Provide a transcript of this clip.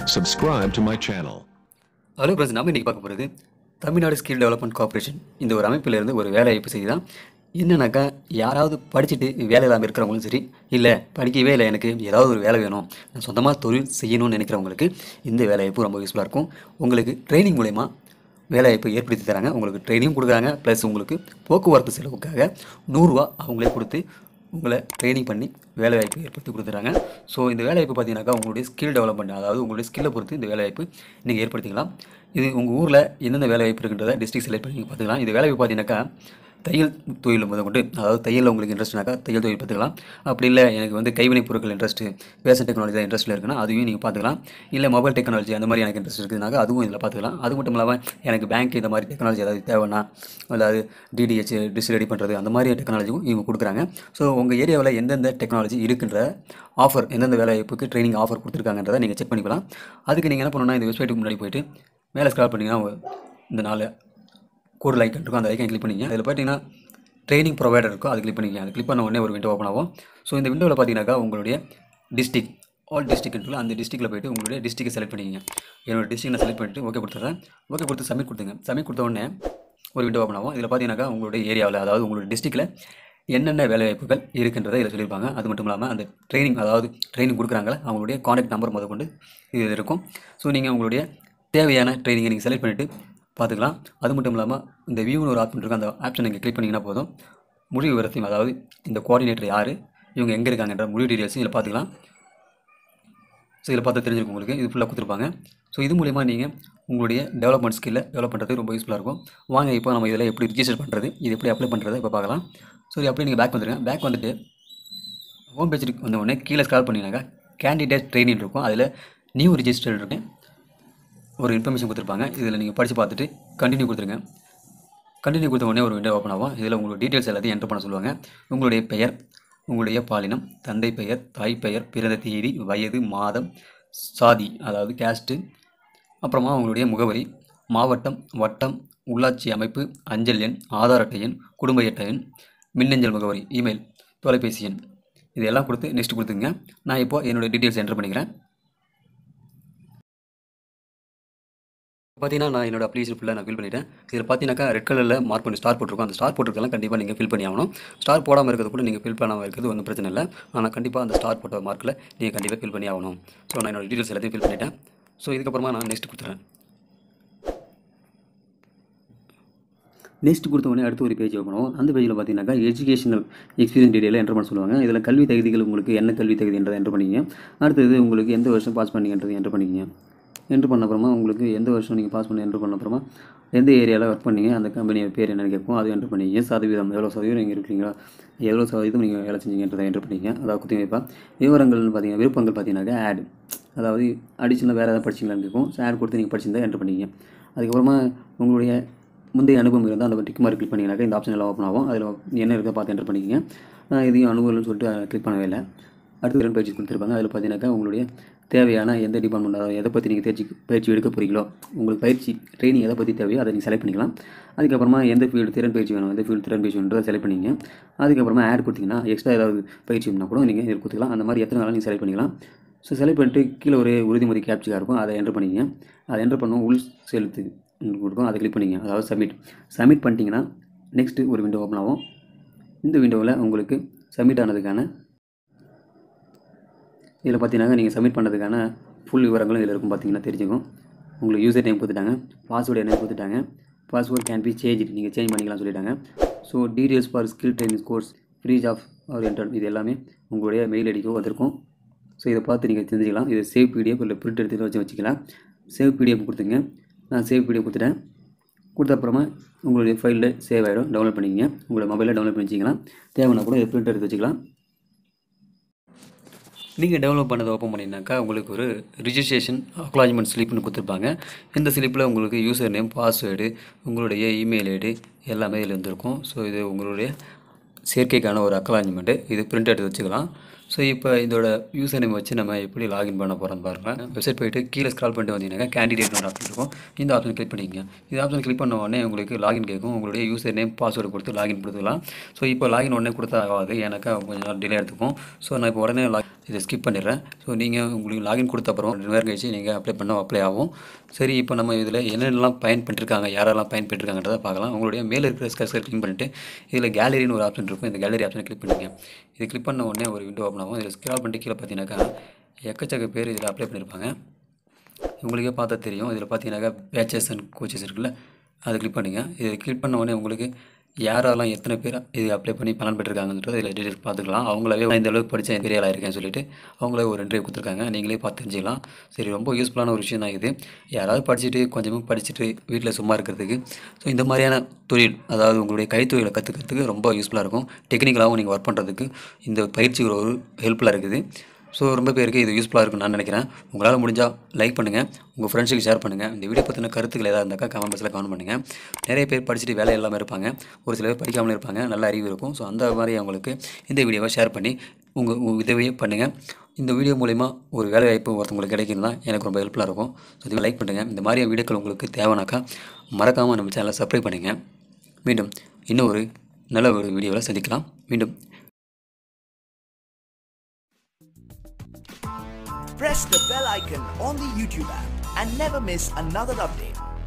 Subscribe to my channel. Hello friends நம்ம இன்றைக்கி பார்க்க போகிறது தமிழ்நாடு ஸ்கில் டெவலப்மெண்ட் கார்ப்பரேஷன் இந்த ஒரு அமைப்பிலிருந்து ஒரு வேலை வாய்ப்பு செய்தி தான் என்னன்னாக்கா யாராவது படிச்சுட்டு வேலை இல்லாமல் இருக்கிறவங்களும் சரி இல்லை படிக்கவே இல்லை எனக்கு ஏதாவது ஒரு வேலை வேணும் நான் சொந்தமாக தொழில் செய்யணும்னு நினைக்கிறவங்களுக்கு இந்த வேலை வாய்ப்பு ரொம்ப யூஸ்ஃபுல்லாக இருக்கும் உங்களுக்கு ட்ரைனிங் மூலயமா வேலை வாய்ப்பு ஏற்படுத்தி தராங்க உங்களுக்கு ட்ரைனிங் கொடுக்குறாங்க ப்ளஸ் உங்களுக்கு போக்குவரத்து செலவுக்காக நூறுரூவா அவங்களே கொடுத்து உங்களை ட்ரைனிங் பண்ணி வேலை வாய்ப்பு ஏற்படுத்தி கொடுத்துறாங்க ஸோ இந்த வேலை வாய்ப்பு பார்த்தீங்கன்னாக்கா உங்களுடைய ஸ்கில் டெவலப்மெண்ட் அதாவது உங்களுடைய ஸ்கில்லை பொறுத்து இந்த வேலை வாய்ப்பு நீங்கள் ஏற்படுத்திக்கலாம் இது உங்கள் ஊரில் எந்தெந்த வேலை வாய்ப்பு இருக்குன்றத டிஸ்ட்ரிக்ட் செலக்ட் பண்ணி பார்த்துக்கலாம் இந்த வேலை வாய்ப்பு பார்த்தீங்கன்னாக்கா தையல் தொழில் முதல் கொண்டு அதாவது தையலில் உங்களுக்கு இன்ட்ரெஸ்ட்னாக்கா தையல் தொழில் பார்த்துக்கலாம் அப்படி இல்லை எனக்கு வந்து கைவினைப் பொருட்கள் இன்ட்ரெஸ்ட்டு ஃபேஷன் டெக்னாலஜி இன்ட்ரெஸ்ட்டில் இருக்குன்னா அதையும் நீங்கள் பார்த்துக்கலாம் இல்லை மொபைல் டெக்னாலஜி அந்த மாதிரி எனக்கு இன்ட்ரெஸ்ட் இருக்குதுனாக்கா அதுவும் இதில் பார்த்துக்கலாம் அது மட்டும் இல்லாமல் எனக்கு பேங்க் இந்த மாதிரி டெக்னாலஜி ஏதாவது தேவைன்னா அதாவது டிடிஹெச் டிஸ் ரெடி பண்ணுறது அந்த மாதிரி டெக்னாலஜியும் இவங்க கொடுக்குறாங்க ஸோ உங்கள் ஏரியாவில் எந்தெந்த டெக்னாலஜி இருக்குன்ற ஆஃபர் எந்தெந்த வேலை வாய்ப்புக்கு ட்ரைனிங் ஆஃபர் கொடுத்துருக்காங்கன்றதை நீங்கள் செக் பண்ணிக்கலாம் அதுக்கு நீங்கள் என்ன பண்ணணும்னா இந்த வெப்சைட்டுக்கு முன்னாடி போயிட்டு மேலே ஸ்க்ரால் பண்ணிங்கன்னா இந்த நாலு கோடு லைக்கன் இருக்கும் அந்த ஐக்கன் கிளிக் பண்ணிங்க அதில் பார்த்தீங்கன்னா ட்ரைனிங் ப்ரொவைடர் இருக்கும் அது கிளிக் பண்ணிக்க அது கிளிக் பண்ண உடனே ஒரு விண்டோ ஓப்பன் ஆகும் ஸோ இந்த விண்டோவில் பார்த்தீங்கன்னாக்கா உங்களுடைய டிஸ்ட்ரிக் ஆல் டிஸ்ட்ரிக்ட்ல அந்த டிஸ்ட்ரிக்ட்டில் போயிட்டு உங்களுடைய டிஸ்ட்ரிக்டை செலக்ட் பண்ணிக்கங்க என்னோட டிஸ்ட்ரிக்ட் நான் செலக்ட் பண்ணிட்டு ஓகே கொடுத்துட்றேன் ஓகே கொடுத்து சப்மிட் கொடுத்துங்க சப்மிட் கொடுத்த உடனே ஒரு விண்டோ ஓப்பன் ஆகும் இதில் பார்த்தீங்கன்னாக்கா உங்களுடைய ஏரியாவில் அதாவது உங்களுடைய டிஸ்ட்ரிக்ட்டில் என்னென்ன வேலைவாய்ப்புகள் இருக்குன்றதை இதில் சொல்லியிருப்பாங்க அது மட்டும் இல்லாமல் அந்த ட்ரைனிங் அதாவது ட்ரைனிங் கொடுக்குறாங்களே அவங்களுடைய காண்டாக்ட் நம்பர் முத கொண்டு இது இருக்கும் ஸோ நீங்கள் உங்களுடைய தேவையான ட்ரைனிங்கை நீங்கள் செலக்ட் பண்ணிவிட்டு பார்த்துக்கலாம் அது மட்டும் இல்லாமல் இந்த வியூன்னு ஒரு ஆப்ஷன் இருக்கும் அந்த ஆப்ஷன் நீங்கள் கிளிக் பண்ணிங்கன்னா போதும் முழு விவரத்தையும் அதாவது இந்த கோஆர்டினேட்டர் யார் இவங்க எங்கே இருக்காங்கன்ற முழு டீட்டெயில்ஸும் இதில் பார்த்துக்கலாம் ஸோ இதில் பார்த்து தெரிஞ்சிருக்கும் உங்களுக்கு இது ஃபுல்லாக கொடுத்துருப்பாங்க ஸோ இது மூலிமா நீங்கள் உங்களுடைய டெவலப்மெண்ட் ஸ்கில்லை டெவலப் பண்ணுறது ரொம்ப யூஸ்ஃபுல்லாக இருக்கும் வாங்க இப்போ நம்ம இதில் எப்படி ரிஜிஸ்டர் பண்ணுறது இது எப்படி அப்ளை பண்ணுறது இப்போ பார்க்கலாம் ஸோ இது அப்படியே நீங்கள் பேக் வந்துடுங்க பேக் வந்துட்டு ஹோம் பேஜுக்கு வந்த உடனே கீழே ஸ்க்ரால் பண்ணிங்கனாக்கா கேண்டிடேட் ட்ரைனிங் இருக்கும் அதில் நியூ ரிஜிஸ்டர் இருக்கு ஒரு இன்ஃபர்மேஷன் கொடுத்துருப்பாங்க இதில் நீங்கள் படித்து பார்த்துட்டு கண்டினியூ கொடுத்துருங்க கண்டினியூ கொடுத்த உடனே ஒரு விண்டோ ஓப்பன் ஆகும் இதில் உங்களோட டீட்டெயில்ஸ் எல்லாத்தையும் என்டர் பண்ண சொல்லுவாங்க உங்களுடைய பெயர் உங்களுடைய பாலினம் தந்தை பெயர் தாய் பெயர் பிறந்த தேதி வயது மாதம் சாதி அதாவது கேஸ்ட்டு அப்புறமா உங்களுடைய முகவரி மாவட்டம் வட்டம் உள்ளாட்சி அமைப்பு அஞ்சல் எண் ஆதார் அட்டை எண் குடும்ப அட்டை எண் மின்னஞ்சல் முகவரி இமெயில் தொலைபேசி எண் இதெல்லாம் கொடுத்து நெக்ஸ்ட் கொடுத்துங்க நான் இப்போ என்னோடய டீட்டெயில்ஸ் என்டர் பண்ணிக்கிறேன் பார்த்தீங்கன்னா நான் என்னோட அப்ளிகேஷன் ஃபுல்லாக நான் ஃபில் பண்ணிட்டேன் இதில் பார்த்தீங்கன்னாக்கா ரெட் கலரில் மார்க் பண்ணி ஸ்டார் போட்டிருக்கோம் அந்த ஸ்டார் போட்டிருக்கலாம் கண்டிப்பாக நீங்கள் ஃபில் பண்ணி ஆகணும் ஸ்டார் போடாமல் இருக்கிறது கூட நீங்கள் ஃபில் பண்ணாமல் இருக்கிறது ஒன்றும் பிரச்சனை இல்லை ஆனால் கண்டிப்பாக அந்த ஸ்டார் போட்ட மார்க்கில் நீங்கள் கண்டிப்பாக ஃபில் பண்ணி ஆகணும் ஸோ நான் என்னோட டீட்டெயில்ஸ் எல்லாத்தையும் ஃபில் பண்ணிட்டேன் ஸோ இதுக்கப்புறமா நான் நெக்ஸ்ட் கொடுத்துறேன் நெக்ஸ்ட் கொடுத்த உடனே அடுத்து ஒரு பேஜ் ஓப்பன் ஆகும் அந்த பேஜில் பார்த்தீங்கன்னாக்கா எஜுகேஷனல் எக்ஸ்பீரியன்ஸ் டீடைல் என்டர் பண்ண சொல்லுவாங்க இதில் கல்வி தகுதிகள் உங்களுக்கு என்ன கல்வி தகுதின்றதை என்டர் பண்ணிக்கிங்க அடுத்தது உங்களுக்கு எந்த வருஷம் பாஸ் பண்ணிங்கன்றது என்டர் பண்ணிக்கிங்க என்ட்ரு பண்ண அப்புறமா உங்களுக்கு எந்த வருஷம் நீங்கள் பாஸ் பண்ணி என்ட்ரு பண்ண அப்புறமா எந்த ஏரியாவில் ஒர்க் பண்ணீங்க அந்த கம்பெனி பேர் என்னென்னு கேட்கும் அது என்ட்ரு பண்ணிங்க சதவீதம் எவ்வளோ சதவீதம் நீங்கள் இருக்கீங்களா எவ்வளோ சதவீதம் நீங்கள் வேலை செஞ்சீங்கன்றதை என்ட்ரு பண்ணிங்க அதாவது குத்தி வைப்பா விவரங்கள்னு பார்த்தீங்கன்னா விருப்பங்கள் பார்த்தீங்கன்னாக்கா ஆட் அதாவது அடிஷனலாக வேறு ஏதாவது படிச்சிங்களான்னு கேட்கும் ஸோ ஆட் கொடுத்து நீங்கள் படிச்சிருந்தா என்ட்ரு பண்ணிங்க அதுக்கப்புறமா உங்களுடைய முந்தைய அனுபவம் இருந்தால் அந்த டிக் மார்க் கிளிக் பண்ணிங்கனாக்கா இந்த ஆப்ஷன் எல்லாம் ஓப்பன் ஆகும் அதில் என்ன இருக்கோ பார்த்து என்ட்ரு பண்ணிக்கங்க நான் இதையும் அனுபவம்னு சொல்லிட்டு கிளிக் பண்ணவே இல்லை அடுத்து ரெண்டு பேஜ் கொடுத்துருப்பாங்க அதில் பார்த்தீங்கன்னாக்கா உங்களுடைய தேவையான எந்த டிபார்ட்மெண்ட் அதாவது எதை பற்றி நீங்கள் தேர்ச்சி பயிற்சி எடுக்க போகிறீங்களோ உங்களுக்கு பயிற்சி ட்ரைனிங் எதை பற்றி தேவையோ அதை நீங்கள் செலக்ட் பண்ணிக்கலாம் அதுக்கப்புறமா எந்த ஃபீல்டு திறன் பயிற்சி வேணும் எந்த ஃபீல்டு திறன் பயிற்சி வேணுன்றதை செலக்ட் பண்ணிங்க அதுக்கப்புறமா ஆட் கொடுத்தீங்கன்னா எக்ஸ்ட்ரா ஏதாவது பயிற்சி வேணும்னா கூட நீங்கள் இதில் கொடுத்துக்கலாம் அந்த மாதிரி எத்தனை நாளும் நீங்கள் செலக்ட் பண்ணிக்கலாம் ஸோ செலக்ட் பண்ணிட்டு கீழே ஒரு உறுதிமொழி கேப்ச்சிக்காக இருக்கும் அதை என்ட்ரு பண்ணிங்க அதை என்ட்ரு பண்ணும் உள் செலுத்து கொடுக்கும் அதை கிளிக் பண்ணிங்க அதாவது சப்மிட் சப்மிட் பண்ணிட்டீங்கன்னா நெக்ஸ்ட்டு ஒரு விண்டோ ஓப்பன் ஆகும் இந்த விண்டோவில் உங்களுக்கு சப்மிட் ஆனதுக்கான இதில் பார்த்தீங்கன்னா நீங்கள் சப்மிட் பண்ணதுக்கான ஃபுல் விவரங்களும் இதில் இருக்கும் பார்த்தீங்கன்னா தெரிஞ்சுக்கும் உங்களுக்கு யூசர் நேம் கொடுத்துட்டாங்க பாஸ்வேர்டு என்ன கொடுத்துட்டாங்க பாஸ்வேர்ட் கேன் பி சேஞ்ச் நீங்கள் சேஞ்ச் பண்ணிக்கலாம் சொல்லிட்டாங்க so details for skill training course fees of orient இது எல்லாமே உங்களுடைய மெயில் ஐடிக்கு வந்திருக்கும் ஸோ இதை பார்த்து நீங்கள் தெரிஞ்சுக்கலாம் இது சேவ் பிடிஎஃப் இல்லை பிரிண்ட் எடுத்து வச்சு வச்சுக்கலாம் சேவ் பிடிஎஃப் கொடுத்துங்க நான் சேவ் பிடிஎஃப் கொடுத்துட்டேன் கொடுத்த அப்புறமா உங்களுடைய ஃபைலில் சேவ் ஆகிடும் டவுன்லோட் பண்ணிக்கங்க உங்களோட மொபைலில் டவுன்லோட் பண்ணி வச்சிக்கலாம் தேவைன்னா கூட இதை பிரிண்ட் எடுத்து வச்சுக்கலாம் நீங்கள் டெவலப் பண்ணதை ஓப்பன் பண்ணிங்கனாக்கா உங்களுக்கு ஒரு ரிஜிஸ்ட்ரேஷன் அக்னாலஜ்மெண்ட் ஸ்லிப்னு கொடுத்துருப்பாங்க இந்த ஸ்லிப்பில் உங்களுக்கு யூசர் நேம் பாஸ்வேர்டு உங்களுடைய இமெயில் ஐடி எல்லாமே இதில் இருந்திருக்கும் ஸோ இது உங்களுடைய சேர்க்கைக்கான ஒரு அக்னாலஜ்மெண்ட்டு இது பிரிண்ட் எடுத்து வச்சுக்கலாம் ஸோ இப்போ இதோட யூசர் நேம் வச்சு நம்ம எப்படி லாகின் பண்ண போகிறோம் பாருங்கள் வெப்சைட் போயிட்டு கீழே ஸ்க்ரால் பண்ணிட்டு வந்தீங்கன்னா கேண்டிடேட் ஒரு ஆப்ஷன் இருக்கும் இந்த ஆப்ஷன் கிளிக் பண்ணிக்கங்க இந்த ஆப்ஷன் கிளிக் பண்ண உடனே உங்களுக்கு லாகின் கேட்கும் உங்களுடைய யூசர் நேம் பாஸ்வேர்டு கொடுத்து லாகின் கொடுத்துக்கலாம் ஸோ இப்போ லாகின் உடனே கொடுத்தா ஆகாது எனக்கு கொஞ்சம் நாள் டிலே எடுத்துக்கும் ஸோ நான் இப்போ உடனே லாக் இதை ஸ்கிப் பண்ணிடுறேன் ஸோ நீங்கள் உங்களுக்கு லாகின் கொடுத்த அப்புறம் ரெண்டு நேரம் கழிச்சு நீங்கள் அப்ளை பண்ண அப்ளை ஆகும் சரி இப்போ நம்ம இதில் என்னென்னலாம் பயன்பட்டுருக்காங்க யாரெல்லாம் பயன்பட்டுருக்காங்கன்றதை பார்க்கலாம் உங்களுடைய மேலே இருக்கிற ஸ்கர்ஸை கிளிக் பண்ணிட்டு இதில் கேலரின்னு ஒரு ஆப்ஷன் இருக்கும் இந்த கேலரி ஆப்ஷனை கிளிக் பண்ணிங்க இது கிளிக் பண்ண உடனே ஒரு விண்டோ ஓப்பன் ஆகும் இதில் ஸ்க்ரால் பண்ணிட்டு கீழே பார்த்தீங்கன்னாக்கா எக்கச்சக்க பேர் இதில் அப்ளை பண்ணியிருப்பாங்க உங்களுக்கே பார்த்தா தெரியும் இதில் பார்த்தீங்கன்னாக்கா பேச்சஸ் அண்ட் கோச்சஸ் இருக்குல்ல அதை கிளிக் பண்ணுங்க இதை கிளிக் பண்ண உடனே உங்களுக்கு யாரெல்லாம் எத்தனை பேர் இது அப்ளை பண்ணி பலன் பெற்றிருக்காங்கன்றது இதில் டீட்டெயில்ஸ் பார்த்துக்கலாம் அவங்களாவே நான் இந்த அளவுக்கு படித்தேன் பெரிய ஆளாக இருக்கேன்னு சொல்லிட்டு அவங்களே ஒரு இன்டர்வியூ கொடுத்துருக்காங்க நீங்களே பார்த்து தெரிஞ்சுக்கலாம் சரி ரொம்ப யூஸ்ஃபுல்லான ஒரு விஷயம் தான் இது யாராவது படிச்சுட்டு கொஞ்சமாக படிச்சுட்டு வீட்டில் சும்மா இருக்கிறதுக்கு ஸோ இந்த மாதிரியான தொழில் அதாவது உங்களுடைய கைத்தொழிலை கற்றுக்கிறதுக்கு ரொம்ப யூஸ்ஃபுல்லாக இருக்கும் டெக்னிக்கலாகவும் நீங்கள் ஒர்க் பண்ணுறதுக்கு இந்த பயிற்சி ஒரு ஹெல்ப்ஃபுல்லாக இருக்குது ஸோ ரொம்ப பேருக்கு இது யூஸ்ஃபுல்லாக இருக்கும்னு நான் நினைக்கிறேன் உங்களால் முடிஞ்சால் லைக் பண்ணுங்கள் உங்கள் ஃப்ரெண்ட்ஸுக்கு ஷேர் பண்ணுங்கள் இந்த வீடியோ பற்றின கருத்துக்கள் ஏதாவது இருந்தாக்கா கமெண்ட் பாக்ஸில் கமெண்ட் பண்ணுங்கள் நிறைய பேர் படிச்சுட்டு வேலை இல்லாமல் இருப்பாங்க ஒரு சில பேர் படிக்காமலே இருப்பாங்க நல்ல அறிவு இருக்கும் ஸோ அந்த மாதிரி அவங்களுக்கு இந்த வீடியோவை ஷேர் பண்ணி உங்கள் உங்கள் உதவியை பண்ணுங்கள் இந்த வீடியோ மூலிமா ஒரு வேலை வாய்ப்பு ஒருத்தவங்களுக்கு கிடைக்குதுன்னா எனக்கு ரொம்ப ஹெல்ப்ஃபுல்லாக இருக்கும் ஸோ இதுவே லைக் பண்ணுங்கள் இந்த மாதிரி வீடியோக்கள் உங்களுக்கு தேவைனாக்கா மறக்காமல் நம்ம சேனலை சப்ஸ்கிரைப் பண்ணுங்கள் மீண்டும் இன்னும் ஒரு நல்ல ஒரு வீடியோவில் சந்திக்கலாம் மீண்டும் Press the bell icon on the YouTube app and never miss another update.